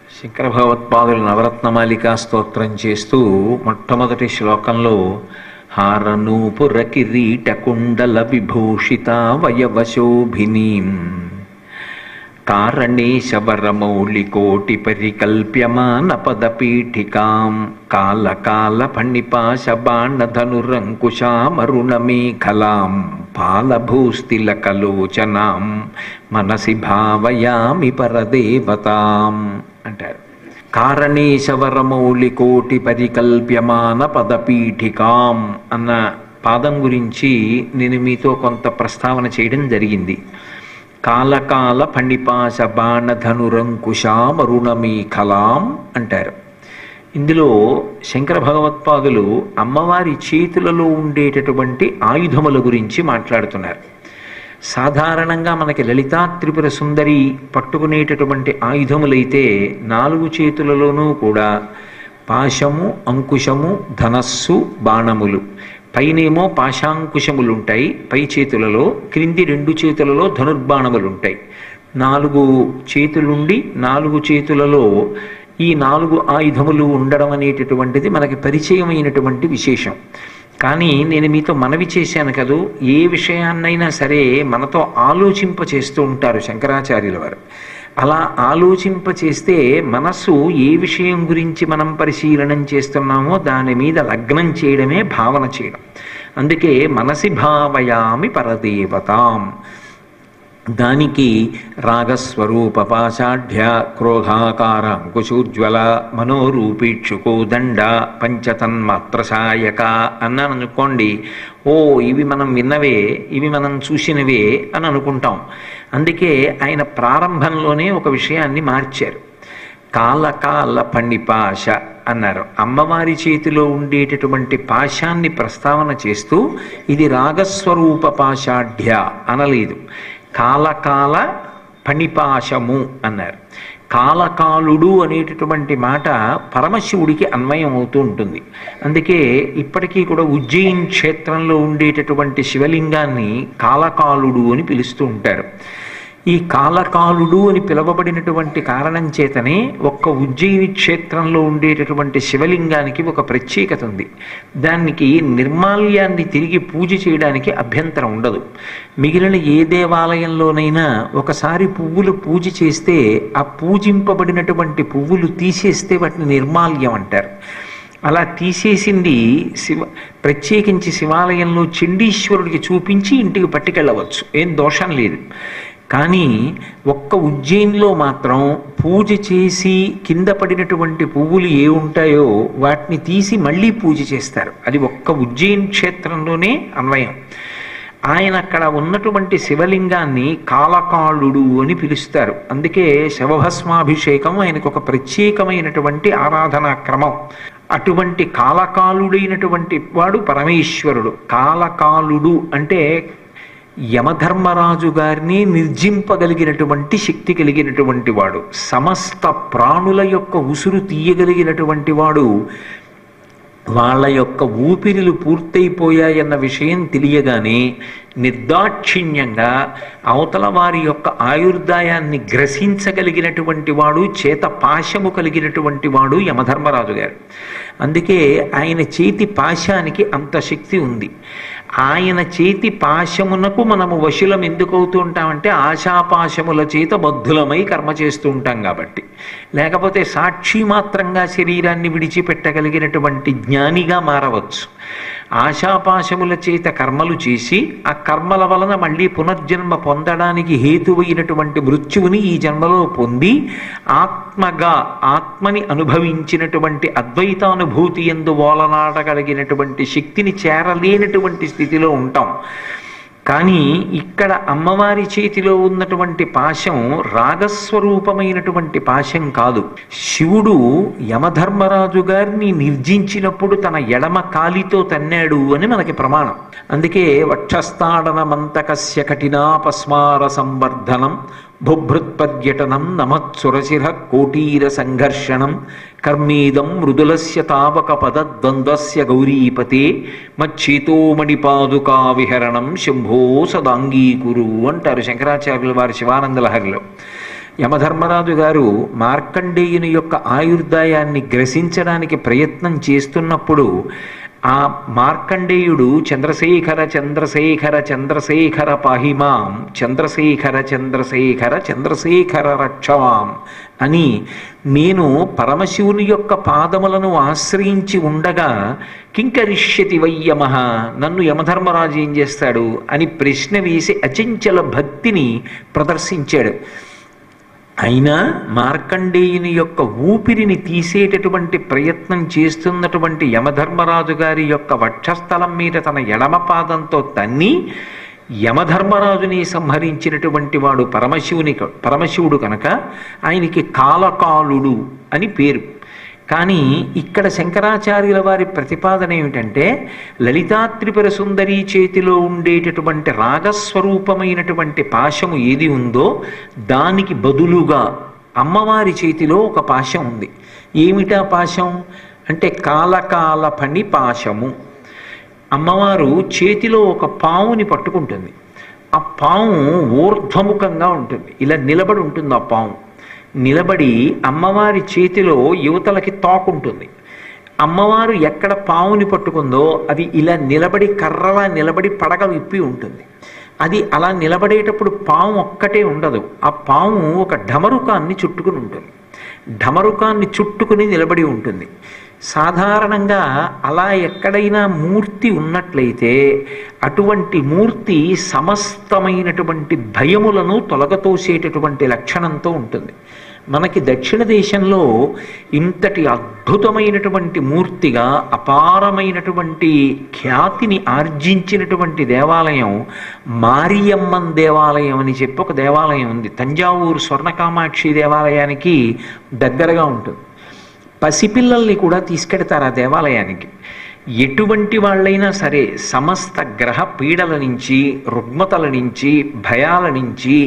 శంకర భగవత్పాదులు నవరత్నమాలికా స్తోత్రం చేస్తూ మొట్టమొదటి శ్లోకంలో హారనూపుర కిరీట కుండల విభూషిత వయవశోభినీం కారణేశవరమౌళి కోటి పరికల్ప్యమాన పదపీఠికాం కాలకాల ఫణిపాశ బాణధనురంకుశామరుణమేఖలాం పాలభూస్థిలకలోచనాం మనసి భావయామి పరదేవతాం అంటారు కారణేశవరమౌళి కోటి పరికల్ప్యమాన పదపీఠికాం అన్న పాదం గురించి నేను మీతో కొంత ప్రస్తావన చేయడం జరిగింది కాలకాల ఫణిపాశ బాణధనురంకుశామరుణమీఖలాం అంటారు ఇందులో శంకర భగవత్పాదులు అమ్మవారి చేతులలో ఉండేటటువంటి ఆయుధముల గురించి మాట్లాడుతున్నారు సాధారణంగా మనకి లలితా త్రిపుర సుందరి పట్టుకునేటటువంటి ఆయుధములైతే నాలుగు చేతులలోనూ కూడా పాశము అంకుశము ధనస్సు బాణములు పైనేమో పాశాంకుశములు ఉంటాయి పై చేతులలో క్రింది రెండు చేతులలో ధనుర్బాణములు ఉంటాయి నాలుగు చేతులుండి నాలుగు చేతులలో ఈ నాలుగు ఆయుధములు ఉండడం అనేటటువంటిది మనకి పరిచయమైనటువంటి విశేషం కానీ నేను మీతో మనవి చేశాను కదూ ఏ విషయాన్నైనా సరే మనతో ఆలోచింప చేస్తూ ఉంటారు శంకరాచార్యుల వారు అలా ఆలోచింప చేస్తే మనస్సు ఏ విషయం గురించి మనం పరిశీలనం చేస్తున్నామో దాని మీద లగ్నం చేయడమే భావన చేయడం అందుకే మనసి భావయామి పరదేవతాం దానికి రాగస్వరూప పాశాఢ్య క్రోధాకార అంకుశోజ్వల మనోరూపీక్షుకో దండ పంచతన్మాత్రసాయక అన్నాను అనుకోండి ఓ ఇవి మనం విన్నవే ఇవి మనం చూసినవే అని అనుకుంటాం అందుకే ఆయన ప్రారంభంలోనే ఒక విషయాన్ని మార్చారు కాలకాల పండిపాశ అన్నారు అమ్మవారి చేతిలో ఉండేటటువంటి పాశాన్ని ప్రస్తావన చేస్తూ ఇది రాగస్వరూప పాశాఢ్య అనలేదు కాలకాల పణిపాశము అన్నారు కాలకాలుడు అనేటటువంటి మాట పరమశివుడికి అన్వయం అవుతూ ఉంటుంది అందుకే ఇప్పటికీ కూడా ఉజ్జయిన్ క్షేత్రంలో ఉండేటటువంటి శివలింగాన్ని కాలకాలుడు అని పిలుస్తూ ఉంటారు ఈ కాలకాలుడు అని పిలువబడినటువంటి కారణం చేతనే ఒక్క ఉజ్జయిని క్షేత్రంలో ఉండేటటువంటి శివలింగానికి ఒక ప్రత్యేకత ఉంది దానికి నిర్మాల్యాన్ని తిరిగి పూజ చేయడానికి అభ్యంతరం ఉండదు మిగిలిన ఏ దేవాలయంలోనైనా ఒకసారి పువ్వులు పూజ చేస్తే ఆ పూజింపబడినటువంటి పువ్వులు తీసేస్తే వాటిని నిర్మాల్యం అంటారు అలా తీసేసింది శివ ప్రత్యేకించి శివాలయంలో చండీశ్వరుడికి చూపించి ఇంటికి పట్టుకెళ్ళవచ్చు ఏం దోషం లేదు కానీ ఒక్క ఉజ్జయిన్లో మాత్రం పూజ చేసి కింద పడినటువంటి పువ్వులు ఏ ఉంటాయో వాటిని తీసి మళ్ళీ పూజ చేస్తారు అది ఒక్క ఉజ్జయిన్ క్షేత్రంలోనే అన్వయం ఆయన అక్కడ ఉన్నటువంటి శివలింగాన్ని కాలకాలుడు అని పిలుస్తారు అందుకే శవభస్మాభిషేకం ఆయనకు ఒక ప్రత్యేకమైనటువంటి ఆరాధనా క్రమం అటువంటి కాలకాలుడైనటువంటి వాడు పరమేశ్వరుడు కాలకాలుడు అంటే యమధర్మరాజు గారిని నిర్జింపగలిగినటువంటి శక్తి కలిగినటువంటి వాడు సమస్త ప్రాణుల యొక్క ఉసురు తీయగలిగినటువంటి వాడు వాళ్ళ యొక్క ఊపిరిలు పూర్తయిపోయాయన్న విషయం తెలియగానే నిర్దాక్షిణ్యంగా అవతల వారి యొక్క ఆయుర్దాయాన్ని గ్రసించగలిగినటువంటి వాడు చేత పాశము కలిగినటువంటి వాడు యమధర్మరాజు గారు అందుకే ఆయన చేతి పాశానికి అంత శక్తి ఉంది ఆయన చేతి పాశమునకు మనము వశులం ఎందుకు అవుతూ ఉంటామంటే ఆశాపాశముల చేత బద్ధులమై కర్మ చేస్తూ ఉంటాం కాబట్టి లేకపోతే సాక్షి మాత్రంగా శరీరాన్ని విడిచిపెట్టగలిగినటువంటి జ్ఞానిగా మారవచ్చు ఆశాపాశముల చేత కర్మలు చేసి ఆ కర్మల వలన మళ్ళీ పునర్జన్మ పొందడానికి హేతువైనటువంటి మృత్యువుని ఈ జన్మలో పొంది ఆత్మగా ఆత్మని అనుభవించినటువంటి అద్వైతానుభూతి ఎందు ఓలనాడగలిగినటువంటి శక్తిని చేరలేనటువంటి స్థితిలో ఉంటాం కానీ ఇక్కడ అమ్మవారి చేతిలో ఉన్నటువంటి పాశం రాగస్వరూపమైనటువంటి పాశం కాదు శివుడు యమధర్మరాజు గారిని నిర్జించినప్పుడు తన ఎడమ కాలితో తన్నాడు అని మనకి ప్రమాణం అందుకే వక్షస్థాడనమంతకస్య కఠినాపస్మార సంవర్ధనం బుభృత్పర్యటనం నమత్సురశిర కోటీర సంఘర్షణం కర్మీదం మృదులస్య తావక పదద్వంద్వస్య గౌరీపతే మచ్చేతోమణిపాదుకా విహరణం శంభో సదాంగీకురు అంటారు శంకరాచార్యుల వారి శివానంద లహరిలో యమధర్మరాజు గారు మార్కండేయుని యొక్క ఆయుర్దాయాన్ని గ్రసించడానికి ప్రయత్నం చేస్తున్నప్పుడు ఆ మార్కండేయుడు చంద్రశేఖర చంద్రశేఖర చంద్రశేఖర పాహిమాం చంద్రశేఖర చంద్రశేఖర చంద్రశేఖర రక్షమాం అని నేను పరమశివుని యొక్క పాదములను ఆశ్రయించి ఉండగా కింకరిష్యతి వయ్యమహ నన్ను యమధర్మరాజు ఏం చేస్తాడు అని ప్రశ్న వేసి అచంచల భక్తిని ప్రదర్శించాడు అయినా మార్కండేయుని యొక్క ఊపిరిని తీసేటటువంటి ప్రయత్నం చేస్తున్నటువంటి యమధర్మరాజు గారి యొక్క వక్షస్థలం మీద తన ఎడమ పాదంతో తన్ని యమధర్మరాజుని సంహరించినటువంటి వాడు పరమశివుని పరమశివుడు కనుక ఆయనకి కాలకాలుడు అని పేరు కానీ ఇక్కడ శంకరాచార్యుల వారి ప్రతిపాదన ఏమిటంటే లలితా త్రిపుర సుందరి చేతిలో ఉండేటటువంటి రాగస్వరూపమైనటువంటి పాశము ఏది ఉందో దానికి బదులుగా అమ్మవారి చేతిలో ఒక పాశం ఉంది ఏమిటా పాశం అంటే కాలకాల పని పాశము అమ్మవారు చేతిలో ఒక పావుని పట్టుకుంటుంది ఆ పాము ఊర్ధ్వముఖంగా ఉంటుంది ఇలా నిలబడి ఉంటుంది ఆ పాము నిలబడి అమ్మవారి చేతిలో యువతలకి తోకుంటుంది అమ్మవారు ఎక్కడ పావుని పట్టుకుందో అది ఇలా నిలబడి కర్రలా నిలబడి పడగ విప్పి ఉంటుంది అది అలా నిలబడేటప్పుడు పాము ఒక్కటే ఉండదు ఆ పాము ఒక ఢమరుకాన్ని చుట్టుకుని ఉంటుంది ఢమరుకాన్ని చుట్టుకుని నిలబడి ఉంటుంది సాధారణంగా అలా ఎక్కడైనా మూర్తి ఉన్నట్లయితే అటువంటి మూర్తి సమస్తమైనటువంటి భయములను తొలగతోసేటటువంటి లక్షణంతో ఉంటుంది మనకి దక్షిణ దేశంలో ఇంతటి అద్భుతమైనటువంటి మూర్తిగా అపారమైనటువంటి ఖ్యాతిని ఆర్జించినటువంటి దేవాలయం మారియమ్మన్ దేవాలయం అని చెప్పి ఒక దేవాలయం ఉంది తంజావూరు స్వర్ణకామాక్షి దేవాలయానికి దగ్గరగా ఉంటుంది పసిపిల్లల్ని కూడా తీసుకెడతారు ఆ దేవాలయానికి ఎటువంటి వాళ్ళైనా సరే సమస్త గ్రహ పీడల నుంచి రుగ్మతల నుంచి భయాల నుంచి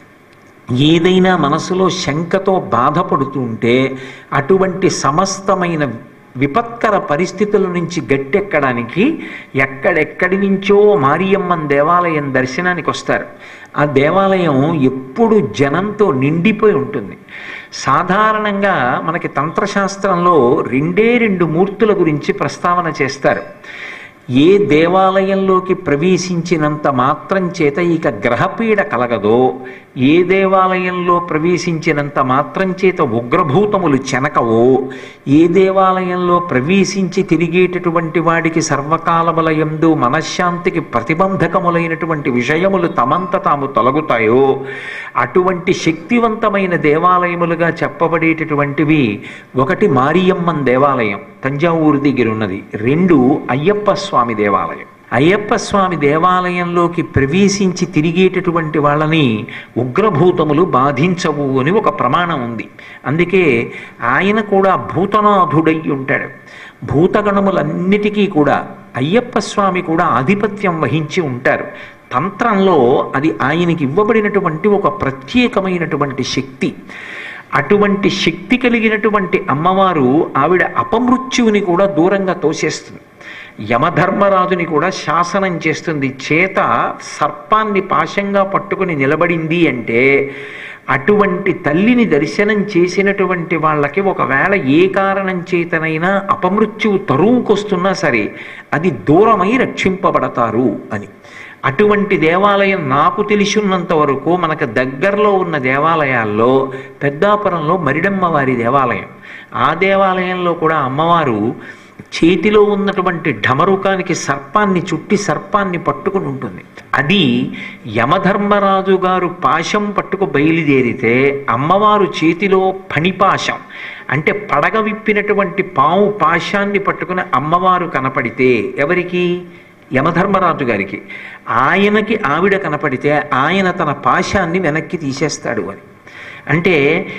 ఏదైనా మనసులో శంకతో బాధపడుతుంటే అటువంటి సమస్తమైన విపత్కర పరిస్థితుల నుంచి గట్టెక్కడానికి ఎక్కడెక్కడి నుంచో మారియమ్మన్ దేవాలయం దర్శనానికి వస్తారు ఆ దేవాలయం ఎప్పుడు జనంతో నిండిపోయి ఉంటుంది సాధారణంగా మనకి తంత్రశాస్త్రంలో రెండే రెండు మూర్తుల గురించి ప్రస్తావన చేస్తారు ఏ దేవాలయంలోకి ప్రవేశించినంత మాత్రం చేత ఇక గ్రహపీడ కలగదో ఏ దేవాలయంలో ప్రవేశించినంత మాత్రం చేత ఉగ్రభూతములు చెనకవో ఏ దేవాలయంలో ప్రవేశించి తిరిగేటటువంటి వాడికి సర్వకాలములయందు మనశ్శాంతికి ప్రతిబంధకములైనటువంటి విషయములు తమంత తాము తొలగుతాయో అటువంటి శక్తివంతమైన దేవాలయములుగా చెప్పబడేటటువంటివి ఒకటి మారియమ్మన్ దేవాలయం తంజావూరు దగ్గర ఉన్నది రెండు అయ్యప్ప స్వామి దేవాలయం అయ్యప్ప స్వామి దేవాలయంలోకి ప్రవేశించి తిరిగేటటువంటి వాళ్ళని ఉగ్రభూతములు బాధించవు అని ఒక ప్రమాణం ఉంది అందుకే ఆయన కూడా భూతనాథుడై ఉంటాడు భూతగణములన్నిటికీ కూడా అయ్యప్ప స్వామి కూడా ఆధిపత్యం వహించి ఉంటారు తంత్రంలో అది ఆయనకి ఇవ్వబడినటువంటి ఒక ప్రత్యేకమైనటువంటి శక్తి అటువంటి శక్తి కలిగినటువంటి అమ్మవారు ఆవిడ అపమృత్యువుని కూడా దూరంగా తోసేస్తుంది యమధర్మరాజుని కూడా శాసనం చేస్తుంది చేత సర్పాన్ని పాశంగా పట్టుకుని నిలబడింది అంటే అటువంటి తల్లిని దర్శనం చేసినటువంటి వాళ్ళకి ఒకవేళ ఏ కారణం చేతనైనా అపమృత్యువు తరువుకొస్తున్నా సరే అది దూరమై రక్షింపబడతారు అని అటువంటి దేవాలయం నాకు తెలిసినంత వరకు మనకు దగ్గరలో ఉన్న దేవాలయాల్లో పెద్దాపురంలో మరిడమ్మ వారి దేవాలయం ఆ దేవాలయంలో కూడా అమ్మవారు చేతిలో ఉన్నటువంటి ఢమరుకానికి సర్పాన్ని చుట్టి సర్పాన్ని పట్టుకుని ఉంటుంది అది యమధర్మరాజు గారు పాశం పట్టుకు బయలుదేరితే అమ్మవారు చేతిలో పణిపాశం అంటే పడగ విప్పినటువంటి పాము పాశాన్ని పట్టుకుని అమ్మవారు కనపడితే ఎవరికి యమధర్మరాజు గారికి ఆయనకి ఆవిడ కనపడితే ఆయన తన పాశాన్ని వెనక్కి తీసేస్తాడు అని అంటే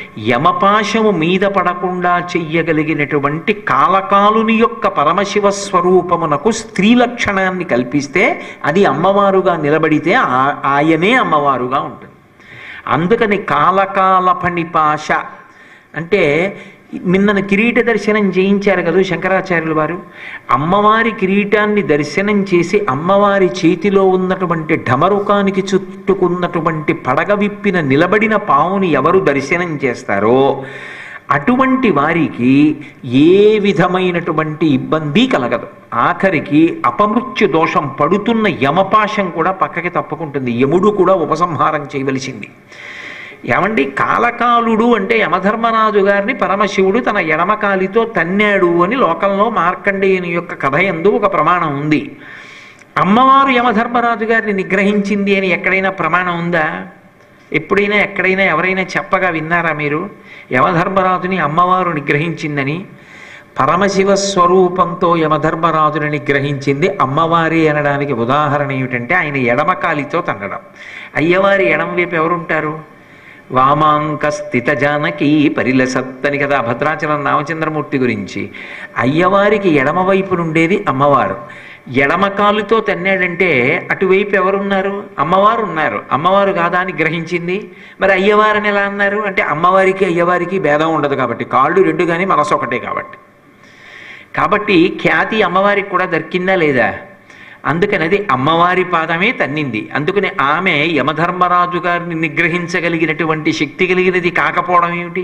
యమపాశము మీద పడకుండా చెయ్యగలిగినటువంటి కాలకాలుని యొక్క పరమశివ స్వరూపమునకు స్త్రీ లక్షణాన్ని కల్పిస్తే అది అమ్మవారుగా నిలబడితే ఆ- ఆయనే అమ్మవారుగా ఉంటుంది అందుకని కాలకాల పణిపాశ అంటే నిన్నను కిరీట దర్శనం చేయించారు కదా శంకరాచార్యుల వారు అమ్మవారి కిరీటాన్ని దర్శనం చేసి అమ్మవారి చేతిలో ఉన్నటువంటి ఢమరుకానికి చుట్టుకున్నటువంటి పడగ విప్పిన నిలబడిన పావుని ఎవరు దర్శనం చేస్తారో అటువంటి వారికి ఏ విధమైనటువంటి ఇబ్బంది కలగదు ఆఖరికి అపమృత్యు దోషం పడుతున్న యమపాశం కూడా పక్కకి తప్పుకుంటుంది యముడు కూడా ఉపసంహారం చేయవలసింది ఏమండి కాలకాలుడు అంటే యమధర్మరాజు గారిని పరమశివుడు తన ఎడమకాలితో తన్నాడు అని లోకంలో మార్కండేయుని యొక్క కథ ఎందు ఒక ప్రమాణం ఉంది అమ్మవారు యమధర్మరాజు గారిని నిగ్రహించింది అని ఎక్కడైనా ప్రమాణం ఉందా ఎప్పుడైనా ఎక్కడైనా ఎవరైనా చెప్పగా విన్నారా మీరు యమధర్మరాజుని అమ్మవారు నిగ్రహించిందని పరమశివ స్వరూపంతో యమధర్మరాజుని నిగ్రహించింది అమ్మవారి అనడానికి ఉదాహరణ ఏమిటంటే ఆయన ఎడమకాలితో తన్నడం అయ్యవారి ఎడమ వైపు ఎవరుంటారు వామాంక స్థిత జానకి పరిలసత్తని కదా భద్రాచలం రామచంద్రమూర్తి గురించి అయ్యవారికి ఎడమవైపు నుండేది అమ్మవారు ఎడమ కాలుతో తన్నాడంటే అటువైపు ఎవరున్నారు అమ్మవారు ఉన్నారు అమ్మవారు కాదా అని గ్రహించింది మరి అయ్యవారని ఎలా అన్నారు అంటే అమ్మవారికి అయ్యవారికి భేదం ఉండదు కాబట్టి కాళ్ళు రెండు కానీ మనసు ఒకటే కాబట్టి కాబట్టి ఖ్యాతి అమ్మవారికి కూడా దొరికిందా లేదా అందుకని అది అమ్మవారి పాదమే తన్నింది అందుకని ఆమె యమధర్మరాజు గారిని నిగ్రహించగలిగినటువంటి శక్తి కలిగినది కాకపోవడం ఏమిటి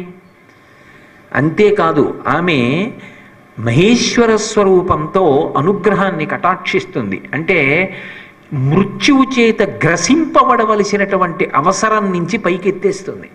అంతేకాదు ఆమె మహేశ్వర స్వరూపంతో అనుగ్రహాన్ని కటాక్షిస్తుంది అంటే మృత్యువు చేత గ్రసింపబడవలసినటువంటి అవసరం నుంచి పైకెత్తేస్తుంది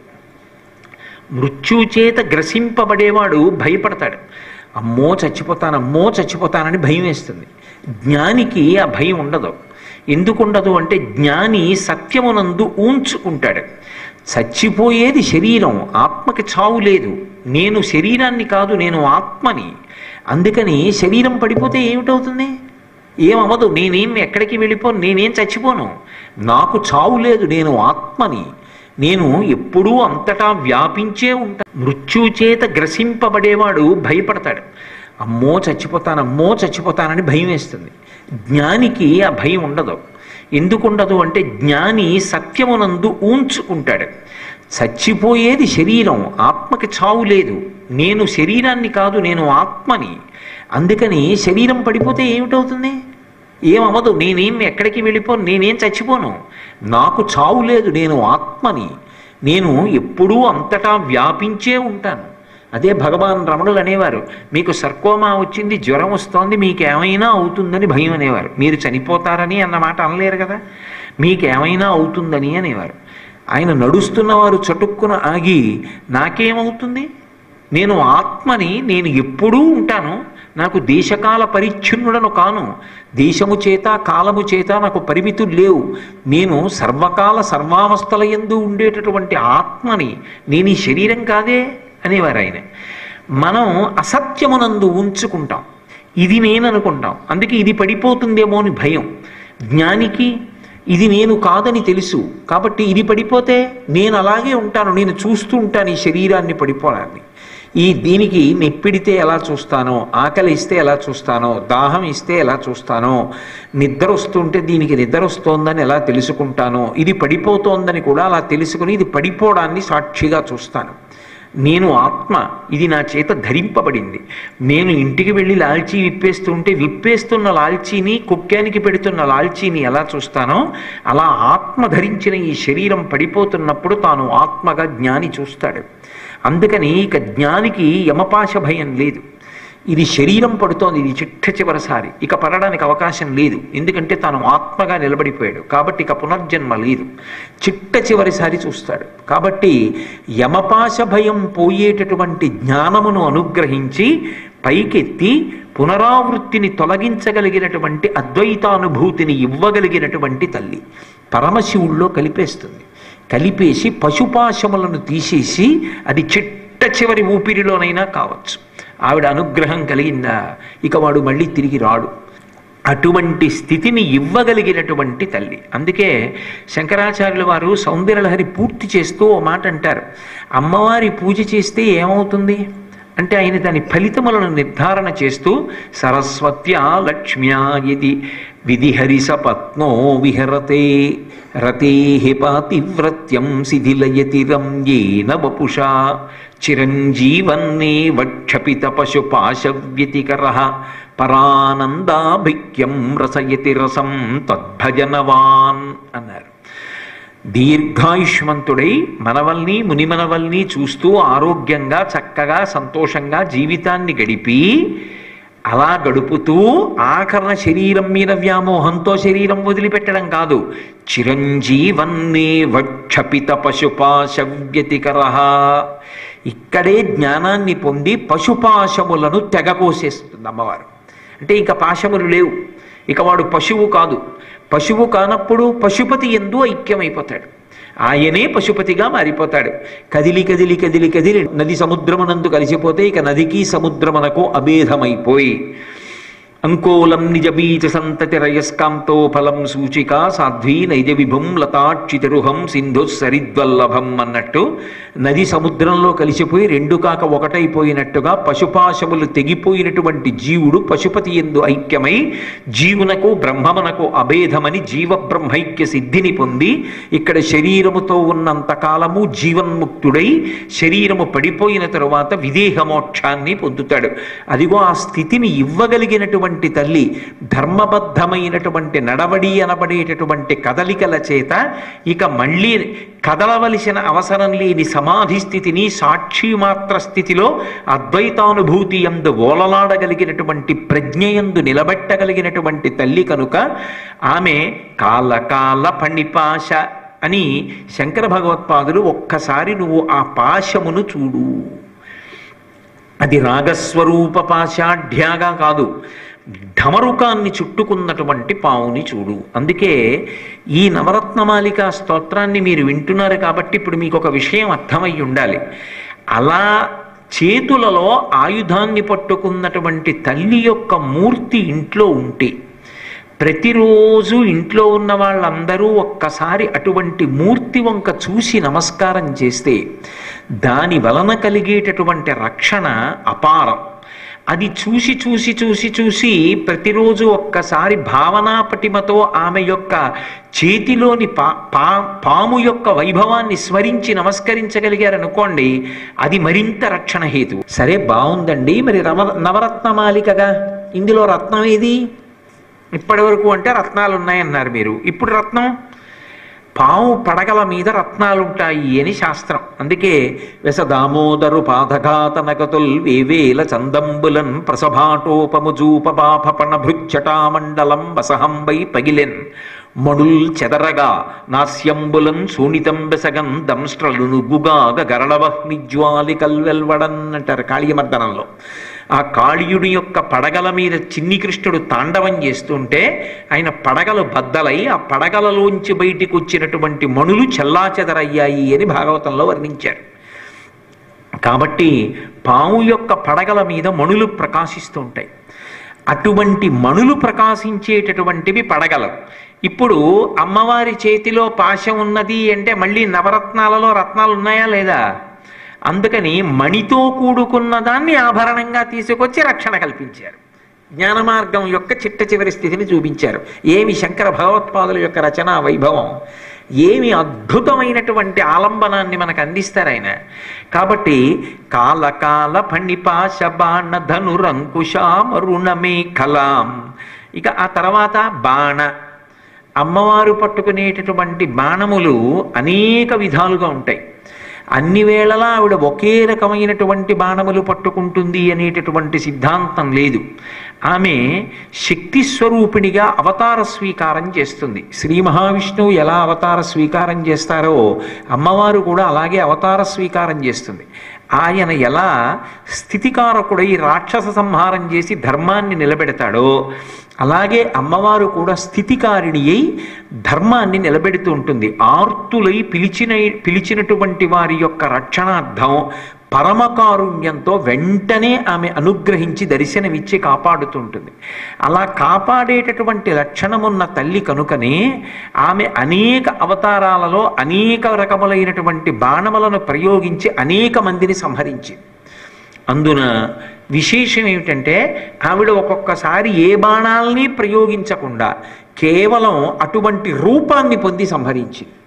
మృత్యువు చేత గ్రసింపబడేవాడు భయపడతాడు అమ్మో చచ్చిపోతాను అమ్మో చచ్చిపోతానని భయం వేస్తుంది జ్ఞానికి ఆ భయం ఉండదు ఎందుకు ఉండదు అంటే జ్ఞాని సత్యమునందు ఊంచుకుంటాడు చచ్చిపోయేది శరీరం ఆత్మకి చావు లేదు నేను శరీరాన్ని కాదు నేను ఆత్మని అందుకని శరీరం పడిపోతే ఏమిటవుతుంది ఏమవ్వదు నేనేం ఎక్కడికి వెళ్ళిపోను నేనేం చచ్చిపోను నాకు చావు లేదు నేను ఆత్మని నేను ఎప్పుడూ అంతటా వ్యాపించే ఉంటా మృత్యువు చేత గ్రసింపబడేవాడు భయపడతాడు అమ్మో చచ్చిపోతాను అమ్మో చచ్చిపోతానని భయం వేస్తుంది జ్ఞానికి ఆ భయం ఉండదు ఎందుకు ఉండదు అంటే జ్ఞాని సత్యమునందు ఊంచుకుంటాడు చచ్చిపోయేది శరీరం ఆత్మకి చావు లేదు నేను శరీరాన్ని కాదు నేను ఆత్మని అందుకని శరీరం పడిపోతే ఏమిటవుతుంది ఏమవ్వదు నేనేం ఎక్కడికి వెళ్ళిపోను నేనేం చచ్చిపోను నాకు చావు లేదు నేను ఆత్మని నేను ఎప్పుడూ అంతటా వ్యాపించే ఉంటాను అదే భగవాన్ రమణులు అనేవారు మీకు సర్కోమా వచ్చింది జ్వరం వస్తోంది మీకు ఏమైనా అవుతుందని భయం అనేవారు మీరు చనిపోతారని అన్న మాట అనలేరు కదా మీకు ఏమైనా అవుతుందని అనేవారు ఆయన నడుస్తున్నవారు చటుక్కున ఆగి నాకేమవుతుంది నేను ఆత్మని నేను ఎప్పుడూ ఉంటాను నాకు దేశకాల పరిచ్ఛిన్నుడను కాను దేశము చేత కాలము చేత నాకు పరిమితులు లేవు నేను సర్వకాల సర్వావస్థల ఎందు ఉండేటటువంటి ఆత్మని నేను ఈ శరీరం కాదే అనేవారు ఆయన మనం అసత్యమునందు ఉంచుకుంటాం ఇది నేను అనుకుంటాం అందుకే ఇది పడిపోతుందేమో అని భయం జ్ఞానికి ఇది నేను కాదని తెలుసు కాబట్టి ఇది పడిపోతే నేను అలాగే ఉంటాను నేను చూస్తూ ఉంటాను ఈ శరీరాన్ని పడిపోవడాన్ని ఈ దీనికి నెప్పిడితే ఎలా చూస్తానో ఆకలి ఇస్తే ఎలా చూస్తానో దాహం ఇస్తే ఎలా చూస్తానో నిద్ర వస్తుంటే దీనికి నిద్ర వస్తోందని ఎలా తెలుసుకుంటానో ఇది పడిపోతోందని కూడా అలా తెలుసుకుని ఇది పడిపోవడాన్ని సాక్షిగా చూస్తాను నేను ఆత్మ ఇది నా చేత ధరింపబడింది నేను ఇంటికి వెళ్ళి లాల్చీ విప్పేస్తుంటే విప్పేస్తున్న లాల్చీని కుక్కానికి పెడుతున్న లాల్చీని ఎలా చూస్తానో అలా ఆత్మ ధరించిన ఈ శరీరం పడిపోతున్నప్పుడు తాను ఆత్మగా జ్ఞాని చూస్తాడు అందుకని ఇక జ్ఞానికి యమపాశ భయం లేదు ఇది శరీరం పడుతోంది ఇది చిట్ట చివరిసారి ఇక పడడానికి అవకాశం లేదు ఎందుకంటే తాను ఆత్మగా నిలబడిపోయాడు కాబట్టి ఇక పునర్జన్మ లేదు చిట్ట చివరిసారి చూస్తాడు కాబట్టి యమపాశ భయం పోయేటటువంటి జ్ఞానమును అనుగ్రహించి పైకెత్తి పునరావృత్తిని తొలగించగలిగినటువంటి అద్వైతానుభూతిని ఇవ్వగలిగినటువంటి తల్లి పరమశివుల్లో కలిపేస్తుంది కలిపేసి పశుపాశములను తీసేసి అది చిట్ట చివరి ఊపిరిలోనైనా కావచ్చు ఆవిడ అనుగ్రహం కలిగిందా ఇక వాడు మళ్ళీ తిరిగి రాడు అటువంటి స్థితిని ఇవ్వగలిగినటువంటి తల్లి అందుకే శంకరాచార్యుల వారు సౌందర్యలహరి పూర్తి చేస్తూ ఓ మాట అంటారు అమ్మవారి పూజ చేస్తే ఏమవుతుంది అంటే ఆయన దాని ఫలితములను నిర్ధారణ చేస్తూ సరస్వత్యా లక్ష్మ్యా ఇది విధిహరి సపత్నో విహరతే రతే పాతివ్రత్యం శిథిలయతి రమ్యేన వపుషా చిరంజీవన్నే వక్షపిత పశుపాశవ్యతికర పరానందాభిక్యం రసయతి రసం తద్భజనవాన్ అన్నారు దీర్ఘాయుష్మంతుడై మనవల్ని మునిమనవల్ని చూస్తూ ఆరోగ్యంగా చక్కగా సంతోషంగా జీవితాన్ని గడిపి అలా గడుపుతూ ఆకరణ శరీరం మీద వ్యామోహంతో శరీరం వదిలిపెట్టడం కాదు చిరంజీవన్నే వక్షపిత పశుపాశవ్యతికర ఇక్కడే జ్ఞానాన్ని పొంది పశుపాశములను తెగకోసేస్తుంది అమ్మవారు అంటే ఇంకా పాశములు లేవు ఇక వాడు పశువు కాదు పశువు కానప్పుడు పశుపతి ఎందు ఐక్యమైపోతాడు ఆయనే పశుపతిగా మారిపోతాడు కదిలి కదిలి కదిలి కదిలి నది సముద్రమునందు కలిసిపోతే ఇక నదికి సముద్రమునకు అభేదమైపోయి అంకోలం నిజ బీజ సంతతి రయస్కాంతో ఫలం సూచిక సాధ్వీ నైజ విభుం లతాక్షితిరుహం సింధు సరిద్వల్లభం అన్నట్టు నది సముద్రంలో కలిసిపోయి రెండు కాక ఒకటైపోయినట్టుగా పశుపాశములు తెగిపోయినటువంటి జీవుడు పశుపతి ఎందు ఐక్యమై జీవునకు బ్రహ్మమునకు అభేదమని జీవ బ్రహ్మైక్య సిద్ధిని పొంది ఇక్కడ శరీరముతో ఉన్నంత కాలము జీవన్ముక్తుడై శరీరము పడిపోయిన తరువాత విదేహ మోక్షాన్ని పొందుతాడు అదిగో ఆ స్థితిని ఇవ్వగలిగినటువంటి తల్లి ధర్మబద్ధమైనటువంటి నడవడి అనబడేటటువంటి కదలికల చేత ఇక మళ్ళీ కదలవలసిన అవసరం లేని సమాధి స్థితిని సాక్షి మాత్ర స్థితిలో అద్వైతానుభూతి ఎందు ఓలలాడగలిగినటువంటి ప్రజ్ఞయందు నిలబెట్టగలిగినటువంటి తల్లి కనుక ఆమె కాలకాల పణిపాశ అని శంకర భగవత్పాదులు ఒక్కసారి నువ్వు ఆ పాశమును చూడు అది రాగస్వరూప పాశాఢ్యాగా కాదు ఢమరుకాన్ని చుట్టుకున్నటువంటి పావుని చూడు అందుకే ఈ నవరత్నమాలిక స్తోత్రాన్ని మీరు వింటున్నారు కాబట్టి ఇప్పుడు మీకు ఒక విషయం అర్థమై ఉండాలి అలా చేతులలో ఆయుధాన్ని పట్టుకున్నటువంటి తల్లి యొక్క మూర్తి ఇంట్లో ఉంటే ప్రతిరోజు ఇంట్లో ఉన్న వాళ్ళందరూ ఒక్కసారి అటువంటి మూర్తి వంక చూసి నమస్కారం చేస్తే దాని వలన కలిగేటటువంటి రక్షణ అపారం అది చూసి చూసి చూసి చూసి ప్రతిరోజు ఒక్కసారి భావనా పటిమతో ఆమె యొక్క చేతిలోని పా పా పాము యొక్క వైభవాన్ని స్మరించి నమస్కరించగలిగారనుకోండి అది మరింత రక్షణ హేతు సరే బాగుందండి మరి రవ నవరత్నమాలికగా ఇందులో రత్నం ఏది ఇప్పటి వరకు అంటే రత్నాలు ఉన్నాయన్నారు మీరు ఇప్పుడు రత్నం పాము పడగల మీద రత్నాలుంటాయి అని శాస్త్రం అందుకే వెస దామోదరు పాదఘాతనగతుల్ వేవేల చందంబులన్ ప్రసభాటోపము జూపబాపణ భృచ్చటామండలం వసహంబై పగిలెన్ మణుల్ చెదరగా నాస్యంబులన్ శూనితం బెసగన్ దంష్ట్రలు నుగ్గుగాగ గరళవహ్నిజ్వాలి కల్వెల్వడన్ అంటారు కాళీయమర్దనంలో ఆ కాళీయుడి యొక్క పడగల మీద చిన్ని కృష్ణుడు తాండవం చేస్తుంటే ఆయన పడగలు బద్దలై ఆ పడగలలోంచి బయటికి వచ్చినటువంటి మణులు చెల్లాచెదరయ్యాయి అని భాగవతంలో వర్ణించారు కాబట్టి పాము యొక్క పడగల మీద మణులు ప్రకాశిస్తూ ఉంటాయి అటువంటి మణులు ప్రకాశించేటటువంటివి పడగలవు ఇప్పుడు అమ్మవారి చేతిలో పాశం ఉన్నది అంటే మళ్ళీ నవరత్నాలలో రత్నాలు ఉన్నాయా లేదా అందుకని మణితో కూడుకున్న దాన్ని ఆభరణంగా తీసుకొచ్చి రక్షణ కల్పించారు జ్ఞాన మార్గం యొక్క చిట్ట చివరి స్థితిని చూపించారు ఏమి శంకర భగవత్పాదుల యొక్క రచనా వైభవం ఏమి అద్భుతమైనటువంటి ఆలంబనాన్ని మనకు అందిస్తారు ఆయన కాబట్టి కాలకాల ఫణిపాశ బాణ ధనురంకుశామరుణమే కలాం ఇక ఆ తర్వాత బాణ అమ్మవారు పట్టుకునేటటువంటి బాణములు అనేక విధాలుగా ఉంటాయి అన్ని వేళలా ఆవిడ ఒకే రకమైనటువంటి బాణములు పట్టుకుంటుంది అనేటటువంటి సిద్ధాంతం లేదు ఆమె శక్తి స్వరూపిణిగా అవతార స్వీకారం చేస్తుంది శ్రీ మహావిష్ణువు ఎలా అవతార స్వీకారం చేస్తారో అమ్మవారు కూడా అలాగే అవతార స్వీకారం చేస్తుంది ఆయన ఎలా స్థితికారకుడై రాక్షస సంహారం చేసి ధర్మాన్ని నిలబెడతాడో అలాగే అమ్మవారు కూడా స్థితికారిణి అయి ధర్మాన్ని నిలబెడుతూ ఉంటుంది ఆర్తులై పిలిచిన పిలిచినటువంటి వారి యొక్క రక్షణార్థం పరమకారుణ్యంతో వెంటనే ఆమె అనుగ్రహించి దర్శనమిచ్చి కాపాడుతుంటుంది అలా కాపాడేటటువంటి లక్షణమున్న తల్లి కనుకనే ఆమె అనేక అవతారాలలో అనేక రకములైనటువంటి బాణములను ప్రయోగించి అనేక మందిని సంహరించింది అందున విశేషం ఏమిటంటే ఆవిడ ఒక్కొక్కసారి ఏ బాణాలని ప్రయోగించకుండా కేవలం అటువంటి రూపాన్ని పొంది సంహరించింది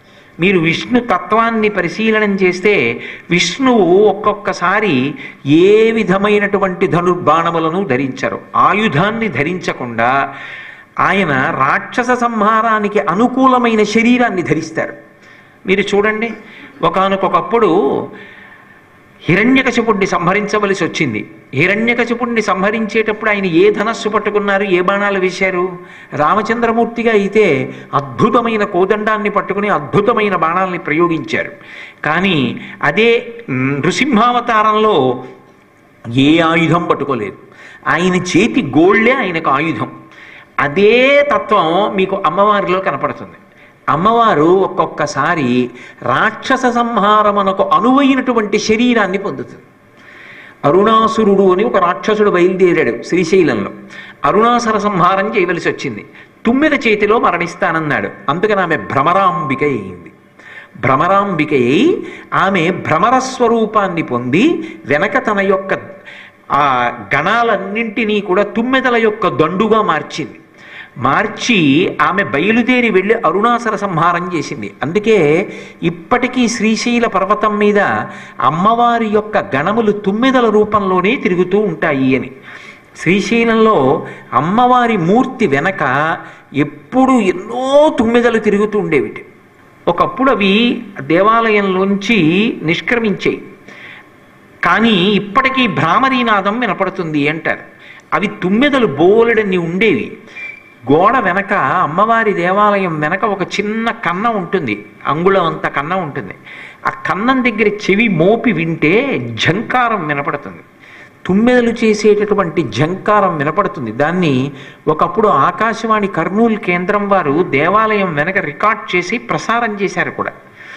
మీరు విష్ణు తత్వాన్ని పరిశీలనం చేస్తే విష్ణువు ఒక్కొక్కసారి ఏ విధమైనటువంటి ధనుర్బాణములను ధరించరు ఆయుధాన్ని ధరించకుండా ఆయన రాక్షస సంహారానికి అనుకూలమైన శరీరాన్ని ధరిస్తారు మీరు చూడండి ఒకానొకప్పుడు హిరణ్యకశిపుణ్ణి సంహరించవలసి వచ్చింది హిరణ్యకశిపుణ్ణి సంహరించేటప్పుడు ఆయన ఏ ధనస్సు పట్టుకున్నారు ఏ బాణాలు వేశారు రామచంద్రమూర్తిగా అయితే అద్భుతమైన కోదండాన్ని పట్టుకుని అద్భుతమైన బాణాలని ప్రయోగించారు కానీ అదే నృసింహావతారంలో ఏ ఆయుధం పట్టుకోలేదు ఆయన చేతి గోళ్లే ఆయనకు ఆయుధం అదే తత్వం మీకు అమ్మవారిలో కనపడుతుంది అమ్మవారు ఒక్కొక్కసారి రాక్షస సంహారమునకు అనువైనటువంటి శరీరాన్ని పొందుతుంది అరుణాసురుడు అని ఒక రాక్షసుడు బయలుదేరాడు శ్రీశైలంలో అరుణాసుర సంహారం చేయవలసి వచ్చింది తుమ్మెద చేతిలో మరణిస్తానన్నాడు అందుకని ఆమె భ్రమరాంబిక అయింది భ్రమరాంబిక అయి ఆమె భ్రమర స్వరూపాన్ని పొంది వెనక తన యొక్క ఆ గణాలన్నింటినీ కూడా తుమ్మెదల యొక్క దండుగా మార్చింది మార్చి ఆమె బయలుదేరి వెళ్ళి అరుణాసర సంహారం చేసింది అందుకే ఇప్పటికీ శ్రీశైల పర్వతం మీద అమ్మవారి యొక్క గణములు తుమ్మెదల రూపంలోనే తిరుగుతూ ఉంటాయి అని శ్రీశైలంలో అమ్మవారి మూర్తి వెనక ఎప్పుడు ఎన్నో తుమ్మెదలు తిరుగుతూ ఉండేవిటి ఒకప్పుడు అవి దేవాలయంలోంచి నిష్క్రమించాయి కానీ ఇప్పటికీ భ్రామరీనాదం వినపడుతుంది అంటారు అవి తుమ్మెదలు బోలెడన్ని ఉండేవి గోడ వెనక అమ్మవారి దేవాలయం వెనక ఒక చిన్న కన్న ఉంటుంది అంగుళం అంత కన్న ఉంటుంది ఆ కన్నం దగ్గర చెవి మోపి వింటే ఝంకారం వినపడుతుంది తుమ్మెదలు చేసేటటువంటి ఝంకారం వినపడుతుంది దాన్ని ఒకప్పుడు ఆకాశవాణి కర్నూలు కేంద్రం వారు దేవాలయం వెనక రికార్డ్ చేసి ప్రసారం చేశారు కూడా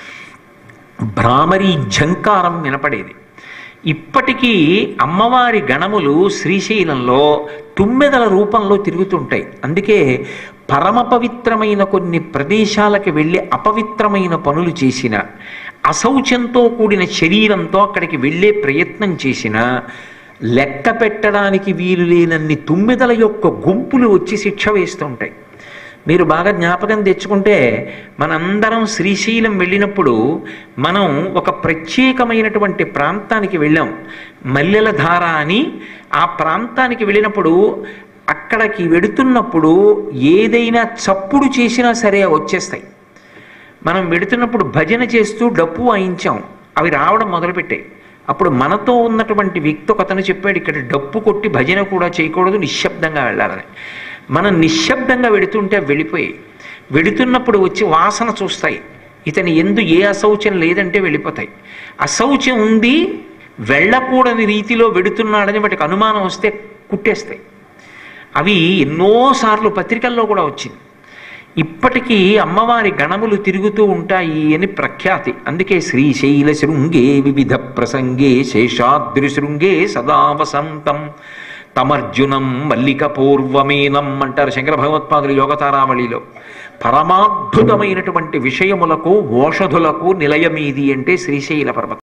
భ్రామరి ఝంకారం వినపడేది ఇప్పటికీ అమ్మవారి గణములు శ్రీశైలంలో తుమ్మెదల రూపంలో తిరుగుతుంటాయి అందుకే పరమ పవిత్రమైన కొన్ని ప్రదేశాలకు వెళ్ళి అపవిత్రమైన పనులు చేసిన అశౌచంతో కూడిన శరీరంతో అక్కడికి వెళ్ళే ప్రయత్నం చేసిన లెక్క పెట్టడానికి వీలు లేనన్ని తుమ్మెదల యొక్క గుంపులు వచ్చి శిక్ష వేస్తుంటాయి మీరు బాగా జ్ఞాపకం తెచ్చుకుంటే మనందరం శ్రీశైలం వెళ్ళినప్పుడు మనం ఒక ప్రత్యేకమైనటువంటి ప్రాంతానికి వెళ్ళాం మల్లెల ధార అని ఆ ప్రాంతానికి వెళ్ళినప్పుడు అక్కడికి వెడుతున్నప్పుడు ఏదైనా చప్పుడు చేసినా సరే వచ్చేస్తాయి మనం వెడుతున్నప్పుడు భజన చేస్తూ డప్పు వాయించాం అవి రావడం మొదలుపెట్టాయి అప్పుడు మనతో ఉన్నటువంటి వ్యక్తి ఒక అతను చెప్పాడు ఇక్కడ డప్పు కొట్టి భజన కూడా చేయకూడదు నిశ్శబ్దంగా వెళ్ళాలని మనం నిశ్శబ్దంగా వెడుతుంటే వెళ్ళిపోయి వెడుతున్నప్పుడు వచ్చి వాసన చూస్తాయి ఇతని ఎందు ఏ అశౌచం లేదంటే వెళ్ళిపోతాయి అశౌచం ఉంది వెళ్ళకూడని రీతిలో వెడుతున్నాడని వాటికి అనుమానం వస్తే కుట్టేస్తాయి అవి ఎన్నోసార్లు పత్రికల్లో కూడా వచ్చింది ఇప్పటికీ అమ్మవారి గణములు తిరుగుతూ ఉంటాయి అని ప్రఖ్యాతి అందుకే శ్రీశైల శృంగే వివిధ ప్రసంగే శేషాద్రి శృంగే సదా వసంతం తమర్జునం మల్లిక పూర్వమేనం అంటారు శంకర భగవత్పాదులు యోగతారావళిలో పరమాద్భుతమైనటువంటి విషయములకు ఓషధులకు నిలయమీది అంటే శ్రీశైల పర్వతం